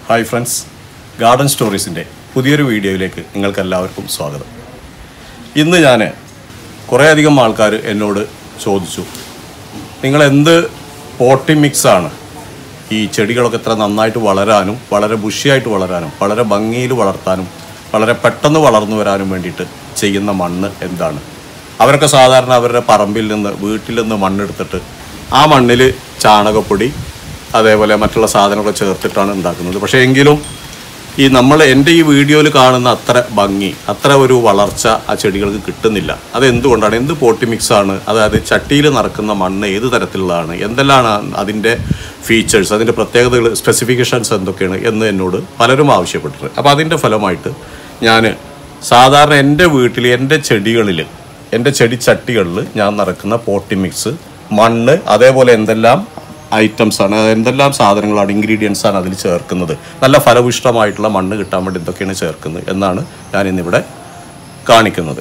hi friends garden സ്റ്റോറീസിൻ്റെ പുതിയൊരു വീഡിയോയിലേക്ക് നിങ്ങൾക്ക് എല്ലാവർക്കും സ്വാഗതം ഇന്ന് ഞാൻ കുറേയധികം ആൾക്കാർ എന്നോട് ചോദിച്ചു നിങ്ങൾ എന്ത് പോട്ടി മിക്സാണ് ഈ ചെടികളൊക്കെ ഇത്ര നന്നായിട്ട് വളരാനും വളരെ ബുഷിയായിട്ട് വളരാനും വളരെ ഭംഗിയിൽ വളർത്താനും വളരെ പെട്ടെന്ന് വളർന്നു വരാനും വേണ്ടിയിട്ട് ചെയ്യുന്ന മണ്ണ് എന്താണ് അവരൊക്കെ സാധാരണ അവരുടെ പറമ്പിൽ നിന്ന് വീട്ടിൽ നിന്ന് മണ്ണെടുത്തിട്ട് ആ മണ്ണിൽ ചാണകപ്പൊടി അതേപോലെ മറ്റുള്ള സാധനങ്ങളൊക്കെ ചേർത്തിട്ടാണ് ഉണ്ടാക്കുന്നത് പക്ഷേ എങ്കിലും ഈ നമ്മൾ എൻ്റെ ഈ വീഡിയോയിൽ കാണുന്ന അത്ര ഭംഗി അത്ര ഒരു വളർച്ച ആ ചെടികൾക്ക് കിട്ടുന്നില്ല അത് എന്തുകൊണ്ടാണ് എന്ത് പോട്ടി മിക്സ് ആണ് അതായത് ചട്ടിയിൽ നടക്കുന്ന മണ്ണ് ഏത് തരത്തിലുള്ളതാണ് എന്തെല്ലാം അതിൻ്റെ ഫീച്ചേഴ്സ് അതിൻ്റെ പ്രത്യേകതകൾ സ്പെസിഫിക്കേഷൻസ് എന്തൊക്കെയാണ് എന്ന് എന്നോട് പലരും ആവശ്യപ്പെട്ടിട്ടുണ്ട് അപ്പോൾ അതിൻ്റെ ഫലമായിട്ട് ഞാൻ സാധാരണ എൻ്റെ വീട്ടിൽ എൻ്റെ ചെടികളിൽ എൻ്റെ ചെടി ചട്ടികളിൽ ഞാൻ നടക്കുന്ന പോട്ടി മിക്സ് മണ്ണ് അതേപോലെ എന്തെല്ലാം ഐറ്റംസ് ആണ് എന്തെല്ലാം സാധനങ്ങളാണ് ഇൻഗ്രീഡിയൻസ് ആണ് അതിൽ ചേർക്കുന്നത് നല്ല ഫലപുഷ്ടമായിട്ടുള്ള മണ്ണ് കിട്ടാൻ വേണ്ടി എന്തൊക്കെയാണ് ചേർക്കുന്നത് എന്നാണ് ഞാൻ ഇന്നിവിടെ കാണിക്കുന്നത്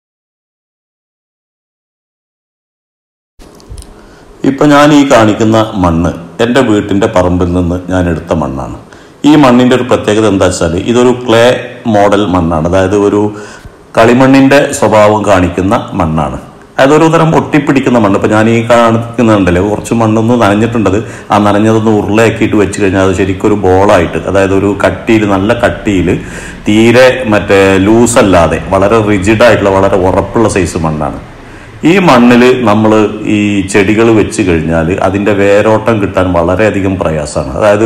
ഇപ്പം ഞാൻ ഈ കാണിക്കുന്ന മണ്ണ് എൻ്റെ വീട്ടിൻ്റെ പറമ്പിൽ നിന്ന് ഞാൻ എടുത്ത മണ്ണാണ് ഈ മണ്ണിൻ്റെ ഒരു പ്രത്യേകത എന്താ വെച്ചാൽ ഇതൊരു ക്ലേ മോഡൽ മണ്ണാണ് അതായത് ഒരു കളിമണ്ണിൻ്റെ സ്വഭാവം കാണിക്കുന്ന മണ്ണാണ് അതായത് ഒരു തരം ഒട്ടിപ്പിടിക്കുന്ന മണ്ണ് ഇപ്പം ഞാൻ ഈ കാണിക്കുന്നുണ്ടല്ലോ കുറച്ച് മണ്ണൊന്ന് നനഞ്ഞിട്ടുണ്ടത് ആ നനഞ്ഞതൊന്ന് ഉരുളയാക്കിയിട്ട് വെച്ച് കഴിഞ്ഞാൽ അത് ശരിക്കും ഒരു ബോളായിട്ട് അതായത് ഒരു കട്ടിയിൽ നല്ല കട്ടിയിൽ തീരെ മറ്റേ ലൂസ് അല്ലാതെ വളരെ റിജിഡ് ആയിട്ടുള്ള വളരെ ഉറപ്പുള്ള സൈസ് മണ്ണാണ് ഈ മണ്ണിൽ നമ്മൾ ഈ ചെടികൾ വെച്ച് കഴിഞ്ഞാൽ അതിൻ്റെ വേരോട്ടം കിട്ടാൻ വളരെയധികം പ്രയാസമാണ് അതായത്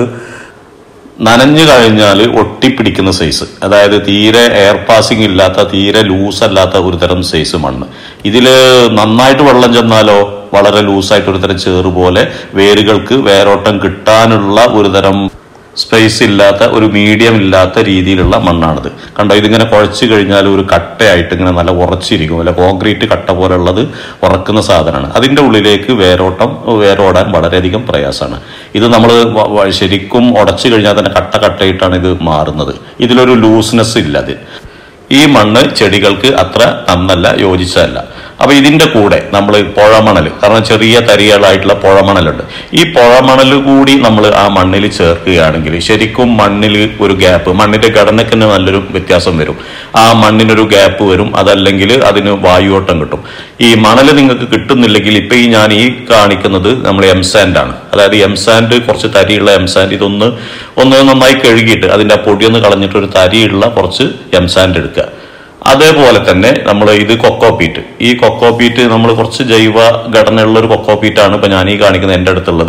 നനഞ്ഞു കഴിഞ്ഞാൽ ഒട്ടിപ്പിടിക്കുന്ന സൈസ് അതായത് തീരെ എയർ പാസിംഗ് ഇല്ലാത്ത തീരെ ലൂസ് അല്ലാത്ത ഒരു തരം സൈസ് മണ്ണ് ഇതിൽ നന്നായിട്ട് വെള്ളം ചെന്നാലോ വളരെ ലൂസായിട്ട് ഒരു തരം ചേറ് പോലെ വേരുകൾക്ക് വേരോട്ടം കിട്ടാനുള്ള ഒരു തരം സ്പേസ് ഇല്ലാത്ത ഒരു മീഡിയം ഇല്ലാത്ത രീതിയിലുള്ള മണ്ണാണിത് കണ്ടോ ഇതിങ്ങനെ കുഴച്ച് കഴിഞ്ഞാൽ ഒരു കട്ടയായിട്ട് ഇങ്ങനെ നല്ല ഉറച്ചിരിക്കും അല്ല കോൺക്രീറ്റ് കട്ട പോലുള്ളത് ഉറക്കുന്ന സാധനമാണ് അതിൻ്റെ ഉള്ളിലേക്ക് വേരോട്ടം വേരോടാൻ വളരെയധികം പ്രയാസമാണ് ഇത് നമ്മൾ ശരിക്കും ഉടച്ചു കഴിഞ്ഞാൽ തന്നെ കട്ട കട്ടയിട്ടാണ് ഇത് മാറുന്നത് ഇതിലൊരു ലൂസ്നെസ് ഇല്ല അത് ഈ മണ്ണ് ചെടികൾക്ക് അത്ര നന്നല്ല യോജിച്ചതല്ല അപ്പൊ ഇതിന്റെ കൂടെ നമ്മൾ പുഴമണൽ കാരണം ചെറിയ തരികളായിട്ടുള്ള പുഴമണലുണ്ട് ഈ പുഴമണൽ കൂടി നമ്മൾ ആ മണ്ണിൽ ചേർക്കുകയാണെങ്കിൽ ശരിക്കും മണ്ണിൽ ഒരു ഗ്യാപ്പ് മണ്ണിന്റെ ഘടനയ്ക്ക് തന്നെ നല്ലൊരു വ്യത്യാസം വരും ആ മണ്ണിനൊരു ഗ്യാപ്പ് വരും അതല്ലെങ്കിൽ അതിന് വായുവോട്ടം കിട്ടും ഈ മണൽ നിങ്ങൾക്ക് കിട്ടുന്നില്ലെങ്കിൽ ഇപ്പൊ ഈ ഞാൻ ഈ കാണിക്കുന്നത് നമ്മൾ എംസാൻഡ് ആണ് അതായത് എംസാൻഡ് കുറച്ച് തരിയുള്ള എംസാൻഡ് ഇതൊന്ന് ഒന്ന് നന്നായി കഴുകിയിട്ട് അതിന്റെ ആ പൊടിയൊന്ന് കളഞ്ഞിട്ട് ഒരു തരിയുള്ള കുറച്ച് എംസാൻഡ് എടുക്കുക അതേപോലെ തന്നെ നമ്മൾ ഇത് കൊക്കോപീറ്റ് ഈ കൊക്കോപീറ്റ് നമ്മൾ കുറച്ച് ജൈവ ഘടനയുള്ള ഒരു കൊക്കോപീറ്റാണ് ഇപ്പൊ ഞാൻ ഈ കാണിക്കുന്നത് എൻ്റെ അടുത്തുള്ളത്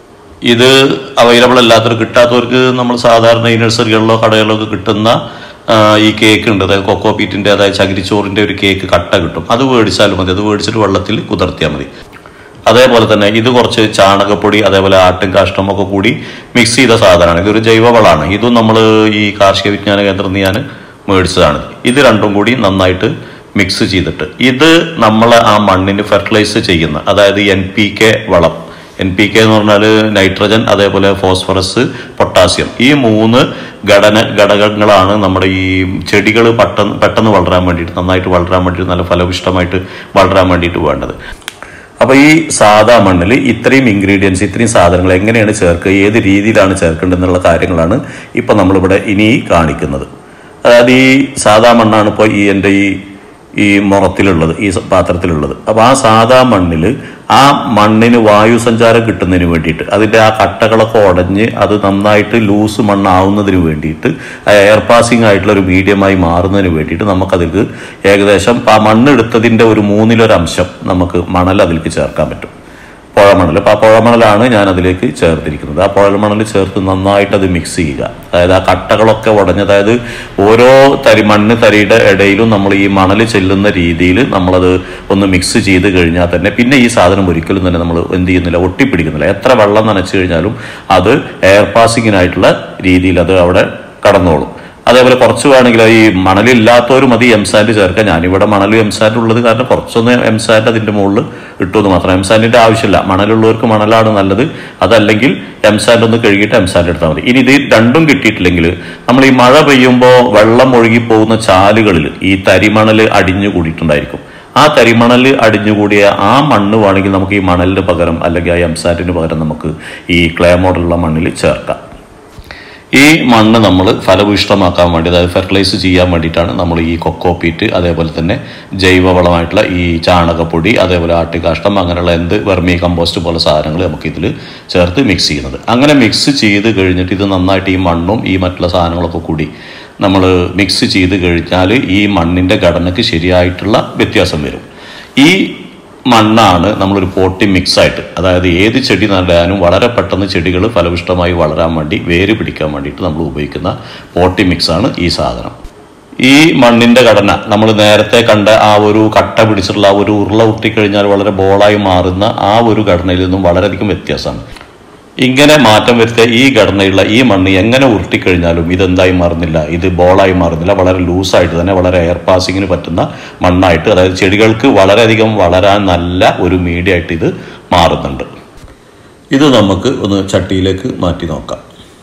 ഇത് അവൈലബിൾ അല്ലാത്തവർ കിട്ടാത്തവർക്ക് നമ്മൾ സാധാരണ ഈ നഴ്സറികളിലോ കടകളിലോ ഒക്കെ കിട്ടുന്ന ആ, ഈ കേക്ക് ഉണ്ട് അതായത് കൊക്കോപീറ്റിന്റെ അതായത് ചകിരിച്ചോറിന്റെ ഒരു കേക്ക് കട്ട കിട്ടും അത് മേടിച്ചാലും മതി അത് മേടിച്ചിട്ട് വെള്ളത്തിൽ കുതിർത്തിയാൽ മതി അതേപോലെ തന്നെ ഇത് കുറച്ച് ചാണകപ്പൊടി അതേപോലെ ആട്ടും കാഷ്ടം ഒക്കെ കൂടി മിക്സ് ചെയ്ത സാധനമാണ് ഇതൊരു ജൈവവളമാണ് ഇതും നമ്മൾ ഈ കാർഷിക വിജ്ഞാന കേന്ദ്രത്തിൽ നിന്ന് ഞാൻ മേടിച്ചതാണ് ഇത് രണ്ടും കൂടി നന്നായിട്ട് മിക്സ് ചെയ്തിട്ട് ഇത് നമ്മൾ ആ മണ്ണിന് ഫെർട്ടിലൈസ് ചെയ്യുന്ന അതായത് എൻ പി കെ വളം എൻ പി കെ എന്ന് പറഞ്ഞാൽ നൈട്രജൻ അതേപോലെ ഫോസ്ഫറസ് പൊട്ടാസ്യം ഈ മൂന്ന് ഘടന ഘടകങ്ങളാണ് നമ്മുടെ ഈ ചെടികൾ പെട്ടെന്ന് പെട്ടെന്ന് വളരാൻ വേണ്ടിയിട്ട് നന്നായിട്ട് വളരാൻ വേണ്ടിയിട്ട് നല്ല ഫലപുഷ്ടമായിട്ട് വളരാൻ വേണ്ടിയിട്ട് വേണ്ടത് അപ്പൊ ഈ സാധാ മണ്ണിൽ ഇത്രയും ഇൻഗ്രീഡിയൻസ് ഇത്രയും സാധനങ്ങൾ എങ്ങനെയാണ് ചേർക്കുക ഏത് രീതിയിലാണ് ചേർക്കേണ്ടതെന്നുള്ള കാര്യങ്ങളാണ് ഇപ്പൊ നമ്മളിവിടെ ഇനി കാണിക്കുന്നത് അതായത് ഈ സാധാ മണ്ണാണ് ഇപ്പോൾ ഈ എൻ്റെ ഈ ഈ മുറത്തിലുള്ളത് ഈ സ- പാത്രത്തിലുള്ളത് അപ്പോൾ ആ സാധാ മണ്ണിൽ ആ മണ്ണിന് വായു സഞ്ചാരം കിട്ടുന്നതിന് വേണ്ടിയിട്ട് അതിൻ്റെ ആ കട്ടകളൊക്കെ ഉടഞ്ഞ് അത് നന്നായിട്ട് ലൂസ് മണ്ണാവുന്നതിന് വേണ്ടിയിട്ട് എയർ പാസിംഗ് ആയിട്ടുള്ള ഒരു മീഡിയമായി മാറുന്നതിന് വേണ്ടിയിട്ട് നമുക്കതിൽ ഏകദേശം ആ മണ്ണെടുത്തതിൻ്റെ ഒരു മൂന്നിലൊരംശം നമുക്ക് മണൽ അതിലേക്ക് ചേർക്കാൻ പറ്റും പുഴമണൽ അപ്പോൾ ആ പുഴമണലാണ് ഞാൻ അതിലേക്ക് ചേർത്തിരിക്കുന്നത് ആ പുഴമണൽ ചേർത്ത് നന്നായിട്ട് അത് മിക്സ് ചെയ്യുക അതായത് ആ കട്ടകളൊക്കെ ഉടഞ്ഞ് അതായത് ഓരോ തരി മണ്ണ് തരിയുടെ ഇടയിലും നമ്മൾ ഈ മണൽ ചെല്ലുന്ന രീതിയിൽ നമ്മളത് ഒന്ന് മിക്സ് ചെയ്ത് കഴിഞ്ഞാൽ തന്നെ പിന്നെ ഈ സാധനം ഒരിക്കലും തന്നെ നമ്മൾ എന്ത് ചെയ്യുന്നില്ല ഒട്ടിപ്പിടിക്കുന്നില്ല എത്ര വെള്ളം നനച്ചു കഴിഞ്ഞാലും അത് എയർ പാസിങ്ങിനായിട്ടുള്ള രീതിയിൽ അത് അവിടെ കടന്നോളും അതേപോലെ കുറച്ച് വേണമെങ്കിൽ ഈ മണലില്ലാത്തവർ മതി എംസാൻഡ് ചേർക്കാൻ ഞാനിവിടെ മണൽ എംസാൻഡ് ഉള്ളത് കാരണം കുറച്ചൊന്ന് എംസാൻഡ് അതിന്റെ മുകളിൽ ഇട്ടുമെന്ന് മാത്രം എംസാൻഡിന്റെ ആവശ്യമില്ല മണലുള്ളവർക്ക് മണലാണ് നല്ലത് അതല്ലെങ്കിൽ എംസാൻഡ് ഒന്ന് കഴുകിയിട്ട് എംസാൻഡ് എടുത്താൽ മതി ഇനി ഇത് രണ്ടും കിട്ടിയിട്ടില്ലെങ്കിൽ നമ്മൾ ഈ മഴ പെയ്യുമ്പോൾ വെള്ളം ഒഴുകി പോകുന്ന ചാലുകളിൽ ഈ തരിമണൽ അടിഞ്ഞു കൂടിയിട്ടുണ്ടായിരിക്കും ആ തരിമണൽ അടിഞ്ഞുകൂടിയ ആ മണ്ണ് വേണമെങ്കിൽ നമുക്ക് ഈ മണലിന് പകരം അല്ലെങ്കിൽ ആ എംസാൻഡിന് പകരം നമുക്ക് ഈ ക്ലേ മോഡലുള്ള മണ്ണിൽ ചേർക്കാം ഈ മണ്ണ് നമ്മൾ ഫലഭൂയിഷ്ടമാക്കാൻ വേണ്ടി അതായത് ഫെർട്ടിലൈസ് ചെയ്യാൻ വേണ്ടിയിട്ടാണ് നമ്മൾ ഈ കൊക്കോപീറ്റ് അതേപോലെ തന്നെ ജൈവവളമായിട്ടുള്ള ഈ ചാണകപ്പൊടി അതേപോലെ ആട്ടുകാഷ്ടം അങ്ങനെയുള്ള എന്ത് വെർമി കമ്പോസ്റ്റ് പോലെ സാധനങ്ങൾ നമുക്ക് ഇതിൽ ചേർത്ത് മിക്സ് ചെയ്യുന്നത് അങ്ങനെ മിക്സ് ചെയ്ത് കഴിഞ്ഞിട്ട് ഇത് നന്നായിട്ട് ഈ മണ്ണും ഈ മറ്റുള്ള സാധനങ്ങളൊക്കെ കൂടി നമ്മൾ മിക്സ് ചെയ്ത് കഴിഞ്ഞാൽ ഈ മണ്ണിൻ്റെ ഘടനയ്ക്ക് ശരിയായിട്ടുള്ള വ്യത്യാസം വരും ഈ മണ്ണാണ് നമ്മളൊരു പോട്ടി മിക്സ് ആയിട്ട് അതായത് ഏത് ചെടി നടാനും വളരെ പെട്ടെന്ന് ചെടികൾ ഫലപുഷ്ടമായി വളരാൻ വേണ്ടി വേര് പിടിക്കാൻ വേണ്ടിയിട്ട് നമ്മൾ ഉപയോഗിക്കുന്ന പോട്ടി മിക്സ് ആണ് ഈ സാധനം ഈ മണ്ണിന്റെ ഘടന നമ്മൾ നേരത്തെ കണ്ട ആ ഒരു കട്ട പിടിച്ചിട്ടുള്ള ആ ഒരു ഉരുള ഉരുട്ടിക്കഴിഞ്ഞാൽ വളരെ ബോളായി മാറുന്ന ആ ഒരു ഘടനയിൽ നിന്നും വളരെയധികം വ്യത്യാസമാണ് ഇങ്ങനെ മാറ്റം വരുത്തിയ ഈ ഘടനയുള്ള ഈ മണ്ണ് എങ്ങനെ ഉരുട്ടിക്കഴിഞ്ഞാലും ഇതെന്തായി മാറുന്നില്ല ഇത് ബോളായി മാറുന്നില്ല വളരെ ലൂസായിട്ട് തന്നെ വളരെ എയർ പാസിങ്ങിന് പറ്റുന്ന മണ്ണായിട്ട് അതായത് ചെടികൾക്ക് വളരെയധികം വളരാൻ നല്ല ഒരു മീഡിയ ആയിട്ട് ഇത് മാറുന്നുണ്ട് ഇത് നമുക്ക് ഒന്ന് ചട്ടിയിലേക്ക് മാറ്റി നോക്കാം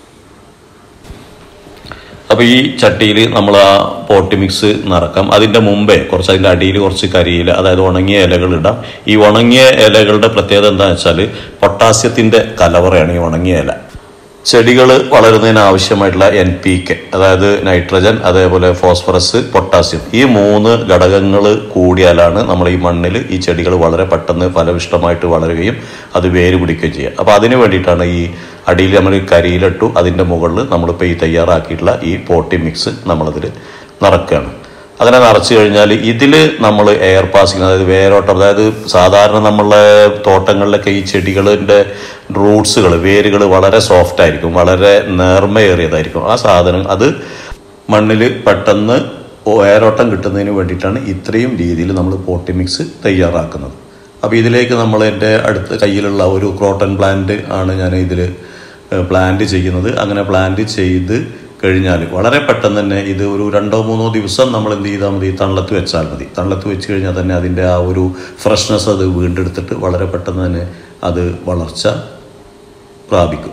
അപ്പോൾ ഈ ചട്ടിയിൽ നമ്മൾ ആ പോട്ടി മിക്സ് നിറക്കാം അതിൻ്റെ മുമ്പേ കുറച്ച് അതിൻ്റെ അടിയിൽ കുറച്ച് കരിയില അതായത് ഉണങ്ങിയ ഇലകൾ ഇടാം ഈ ഉണങ്ങിയ ഇലകളുടെ പ്രത്യേകത എന്താണെന്ന് വെച്ചാൽ പൊട്ടാസ്യത്തിൻ്റെ കലവറയാണ് ഈ ഉണങ്ങിയ ഇല ചെടികൾ വളരുന്നതിന് ആവശ്യമായിട്ടുള്ള എൻ പി കെ അതായത് നൈട്രജൻ അതേപോലെ ഫോസ്ഫറസ് പൊട്ടാസ്യം ഈ മൂന്ന് ഘടകങ്ങൾ കൂടിയാലാണ് നമ്മൾ ഈ മണ്ണിൽ ഈ ചെടികൾ വളരെ പെട്ടെന്ന് ഫലവിഷ്ടമായിട്ട് വളരുകയും അത് വേര് പിടിക്കുകയും ചെയ്യുക അപ്പോൾ അതിന് വേണ്ടിയിട്ടാണ് ഈ അടിയിൽ നമ്മൾ കരിയിലിട്ടു അതിൻ്റെ മുകളിൽ നമ്മളിപ്പോൾ ഈ തയ്യാറാക്കിയിട്ടുള്ള ഈ പോട്ടി മിക്സ് നമ്മളതിൽ നിറക്കുകയാണ് അങ്ങനെ നിറച്ചു കഴിഞ്ഞാൽ ഇതിൽ നമ്മൾ എയർ പാസിങ് അതായത് വേരോട്ടം അതായത് സാധാരണ നമ്മളെ തോട്ടങ്ങളിലൊക്കെ ഈ ചെടികളിൻ്റെ റൂട്ട്സുകൾ വേരുകൾ വളരെ സോഫ്റ്റ് ആയിരിക്കും വളരെ നേർമയേറിയതായിരിക്കും ആ സാധനം അത് മണ്ണിൽ പെട്ടെന്ന് എയറോട്ടം കിട്ടുന്നതിന് വേണ്ടിയിട്ടാണ് ഇത്രയും രീതിയിൽ നമ്മൾ പോട്ടി മിക്സ് തയ്യാറാക്കുന്നത് അപ്പോൾ ഇതിലേക്ക് നമ്മൾ എൻ്റെ അടുത്ത കയ്യിലുള്ള ഒരു ക്രോട്ടൺ പ്ലാന്റ് ആണ് ഞാൻ ഇതിൽ പ്ലാന്റ് ചെയ്യുന്നത് അങ്ങനെ പ്ലാന്റ് ചെയ്ത് കഴിഞ്ഞാൽ വളരെ പെട്ടെന്ന് തന്നെ ഇത് ഒരു രണ്ടോ മൂന്നോ ദിവസം നമ്മൾ എന്ത് ചെയ്താൽ മതി തണലത്ത് വെച്ചാൽ മതി തണലത്ത് വെച്ച് കഴിഞ്ഞാൽ തന്നെ അതിൻ്റെ ആ ഒരു ഫ്രഷ്നെസ് അത് വീണ്ടെടുത്തിട്ട് വളരെ പെട്ടെന്ന് തന്നെ അത് വളർച്ച പ്രാപിക്കും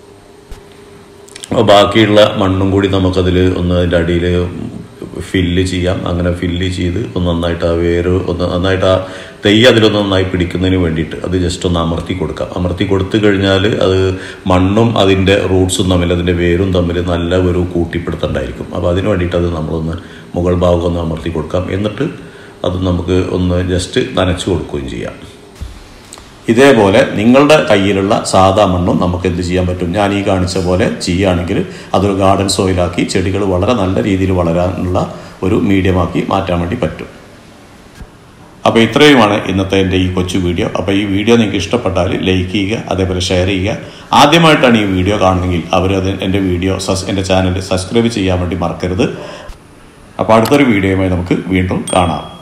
അപ്പോൾ ബാക്കിയുള്ള മണ്ണും കൂടി നമുക്കതിൽ ഒന്ന് അതിൻ്റെ അടിയിൽ ഫില്ല് ചെയ്യാം അങ്ങനെ ഫില്ല് ചെയ്ത് ഒന്ന് നന്നായിട്ട് ആ വേര് ഒന്ന് നന്നായിട്ട് ആ തെയ്യ് അതിലൊന്ന് നന്നായി പിടിക്കുന്നതിന് വേണ്ടിയിട്ട് അത് ജസ്റ്റ് ഒന്ന് അമർത്തി കൊടുക്കാം അമർത്തി കൊടുത്തു കഴിഞ്ഞാൽ അത് മണ്ണും അതിൻ്റെ റൂട്ട്സും തമ്മിൽ അതിൻ്റെ വേരും തമ്മിൽ നല്ല ഒരു കൂട്ടിപ്പിടുത്തുണ്ടായിരിക്കും അപ്പോൾ അതിന് വേണ്ടിയിട്ട് അത് നമ്മളൊന്ന് മുകൾ ഭാഗം ഒന്ന് അമർത്തി കൊടുക്കാം എന്നിട്ട് അത് നമുക്ക് ഒന്ന് ജസ്റ്റ് നനച്ചു കൊടുക്കുകയും ചെയ്യാം ഇതേപോലെ നിങ്ങളുടെ കയ്യിലുള്ള സാധാ മണ്ണും നമുക്ക് എന്ത് ചെയ്യാൻ പറ്റും ഞാൻ ഈ കാണിച്ച പോലെ ചെയ്യുകയാണെങ്കിൽ അതൊരു ഗാർഡൻ സോയിലാക്കി ചെടികൾ വളരെ നല്ല രീതിയിൽ വളരാനുള്ള ഒരു മീഡിയമാക്കി മാറ്റാൻ വേണ്ടി പറ്റും അപ്പോൾ ഇത്രയുമാണ് ഇന്നത്തെ എൻ്റെ ഈ കൊച്ചു വീഡിയോ അപ്പോൾ ഈ വീഡിയോ നിങ്ങൾക്ക് ഇഷ്ടപ്പെട്ടാൽ ലൈക്ക് ചെയ്യുക അതേപോലെ ഷെയർ ചെയ്യുക ആദ്യമായിട്ടാണ് ഈ വീഡിയോ കാണുന്നതെങ്കിൽ അവരത് എൻ്റെ വീഡിയോ സസ് എൻ്റെ ചാനൽ സബ്സ്ക്രൈബ് ചെയ്യാൻ വേണ്ടി മറക്കരുത് അപ്പോൾ അടുത്തൊരു വീഡിയോയുമായി നമുക്ക് വീണ്ടും കാണാം